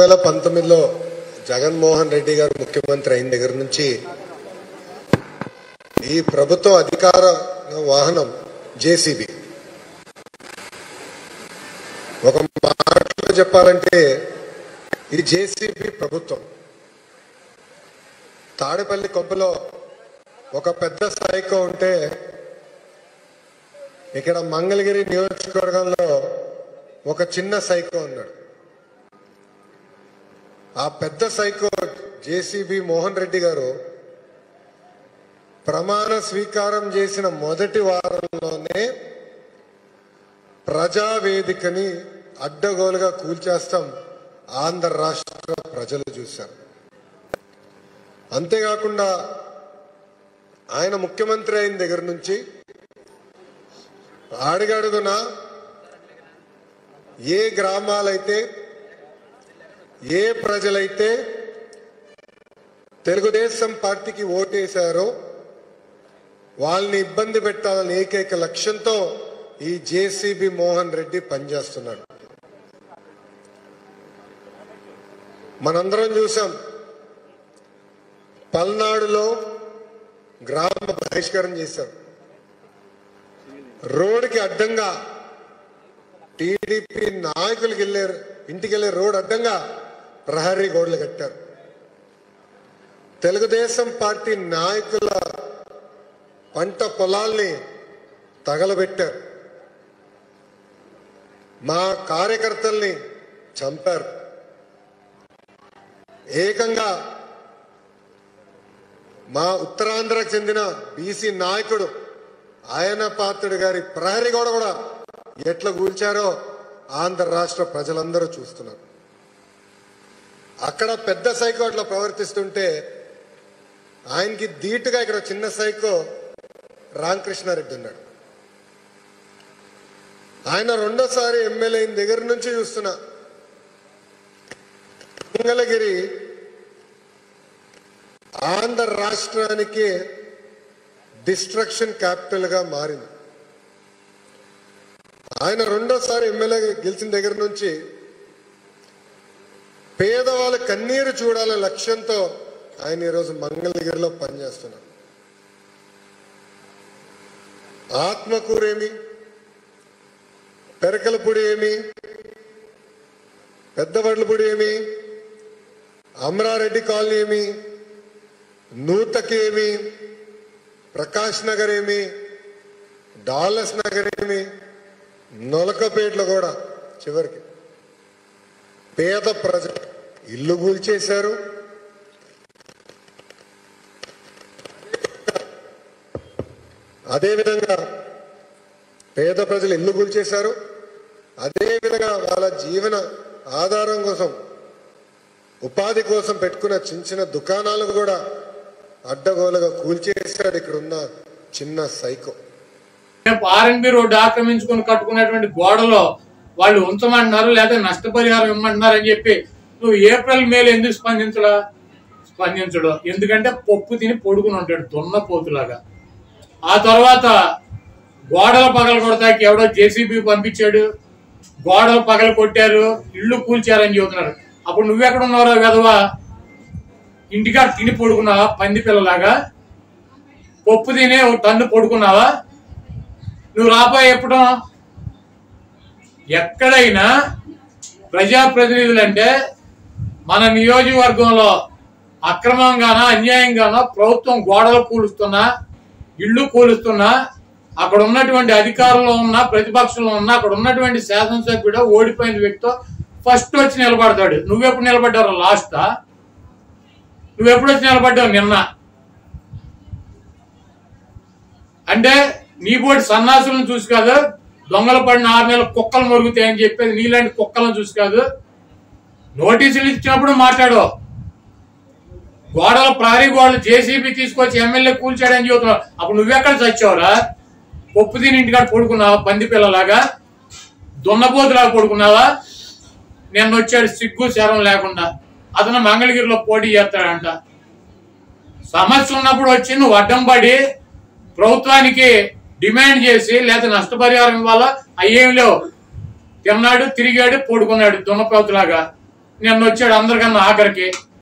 వేల పంతొమ్మిదిలో జగన్మోహన్ రెడ్డి గారు ముఖ్యమంత్రి అయిన దగ్గర నుంచి ఈ ప్రభుత్వ అధికార వాహనం జేసీబీ ఒక మాటలో చెప్పాలంటే ఇది జేసీబీ ప్రభుత్వం తాడేపల్లి కొంపలో ఒక పెద్ద సైకో ఉంటే ఇక్కడ మంగళగిరి నియోజకవర్గంలో ఒక చిన్న సైకో ఉన్నాడు ఆ పెద్ద సైకో జేసీబీ మోహన్ రెడ్డి గారు ప్రమాణ స్వీకారం చేసిన మొదటి వారంలోనే ప్రజావేదికని అడ్డగోలుగా కూల్చేస్తాం ఆంధ్ర రాష్ట్ర ప్రజలు చూశారు అంతేకాకుండా ఆయన ముఖ్యమంత్రి అయిన దగ్గర నుంచి అడుగడుగున ఏ గ్రామాలైతే ఏ ప్రజలైతే తెలుగుదేశం పార్టీకి ఓటేశారో వాళ్ళని ఇబ్బంది పెట్టాలని ఏకైక లక్ష్యంతో ఈ జేసీబీ మోహన్ రెడ్డి పనిచేస్తున్నాడు మనందరం చూసాం పల్నాడులో గ్రామ బహిష్కరణ చేశారు రోడ్డుకి అడ్డంగా టీడీపీ నాయకులకి వెళ్ళే ఇంటికి వెళ్ళే రోడ్ అడ్డంగా ప్రహరీ గోడలు కట్టారు తెలుగుదేశం పార్టీ నాయకుల పంట పొలాల్ని తగలబెట్టారు మా కార్యకర్తల్ని చంపారు ఏకంగా మా ఉత్తరాంధ్రకు చెందిన బీసీ నాయకుడు ఆయన పాత్రుడు గారి ప్రహరీ గోడ కూడా ఎట్లా కూల్చారో ఆంధ్ర రాష్ట్ర ప్రజలందరూ చూస్తున్నారు అక్కడ పెద్ద సైకో అట్లా ప్రవర్తిస్తుంటే ఆయనకి ధీటుగా ఇక్కడ చిన్న సైకో రామకృష్ణారెడ్డి ఉన్నాడు ఆయన రెండోసారి ఎమ్మెల్యే అయిన దగ్గర నుంచి చూస్తున్నా మంగళగిరి ఆంధ్ర రాష్ట్రానికి డిస్ట్రక్షన్ క్యాపిటల్ గా మారింది ఆయన రెండోసారి ఎమ్మెల్యే గెలిచిన దగ్గర నుంచి పేదవాళ్ళ కన్నీరు చూడాలనే లక్ష్యంతో ఆయన ఈరోజు మంగళగిరిలో పనిచేస్తున్నారు ఆత్మకూరేమి పెరకలపూడి ఏమి పెద్దవడ్లపూడి ఏమి అమరారెడ్డి కాలనీ ఏమి నూతకి ఏమి ప్రకాష్ నగర్ ఏమి డాలస్ నగర్ ఏమి నొలకపేటలో కూడా చివరికి పేద ప్రజలు ఇల్లు కూల్చేశారు అదేవిధంగా పేద ప్రజలు ఇల్లు కూల్చేశారు అదేవిధంగా వాళ్ళ జీవన ఆధారం కోసం ఉపాధి కోసం పెట్టుకున్న చిన్న చిన్న దుకాణాలు కూడా అడ్డగోలుగా కూల్చేశాడు ఇక్కడ ఉన్న చిన్న సైకో రేపు ఆర్ఎన్బి రోడ్డు ఆక్రమించుకొని కట్టుకున్నటువంటి గోడలో వాళ్ళు ఉంచమంటున్నారు లేదా నష్టపరిహారం ఇమ్మంటున్నారు అని చెప్పి నువ్వు ఏప్రిల్ మేలు ఎందుకు స్పందించడా స్పందించడు ఎందుకంటే పప్పు తిని పొడుకుని ఉంటాడు దున్నపోతులాగా ఆ తర్వాత గోడల పగలు కొడతాకి ఎవడో జేసీబీ పంపించాడు గోడలు పగలు కొట్టారు ఇళ్ళు కూల్చారని చెబుతున్నారు అప్పుడు నువ్వెక్కడ ఉన్నావురా వెధవా ఇంటికాడ తిని పడుకున్నావా పంది పిల్లలాగా పప్పు తినే ఒక టన్ను పడుకున్నావా నువ్వు రాబోయే ఎప్పుడు ఎక్కడైనా ప్రజాప్రతినిధులు అంటే మన నియోజకవర్గంలో అక్రమంగానో అన్యాయంగానో ప్రభుత్వం గోడలు కూలుస్తున్నా ఇళ్ళు కూలుస్తున్నా అక్కడ ఉన్నటువంటి అధికారంలో ఉన్న ప్రతిపక్షంలో ఉన్న అక్కడ ఉన్నటువంటి శాసనసభ్యుడు ఓడిపోయిన వ్యక్తితో ఫస్ట్ వచ్చి నిలబడతాడు నువ్వెప్పుడు నిలబడ్డావు లాస్టా నువ్వెప్పుడు వచ్చి నిలబడ్డావు నిన్న అంటే నీ పోటీ సన్నాసులను చూసి కాదు దొంగలు పడిన ఆరు నెలల కుక్కలు మొరుగుతాయని చెప్పేది నీలాంటి కుక్కలను చూసి కాదు నోటీసులు ఇచ్చినప్పుడు మాట్లాడు గోడల ప్రహరీ గోడలు జేసీబీ తీసుకొచ్చి ఎమ్మెల్యే కూల్చాడని చెబుతున్నావు అప్పుడు నువ్వెక్కడ చచ్చావురా పప్పు తిని ఇంటికాడ పడుకున్నావా పంది పిల్లలాగా దున్నపోతులాగా పడుకున్నావా నిన్న వచ్చాడు సిగ్గు శరం లేకుండా అతను మంగళగిరిలో పోటీ చేస్తాడంట సమస్య ఉన్నప్పుడు వచ్చి నువ్వు అడ్డం పడి ప్రభుత్వానికి డిమాండ్ చేసి లేదా నష్టపరిహారం ఇవ్వాలా అయ్యేం లేవు తిన్నాడు తిరిగాడు పడుకున్నాడు దున్నపోతులాగా నిన్న వచ్చాడు అందరికన్నా ఆఖరికి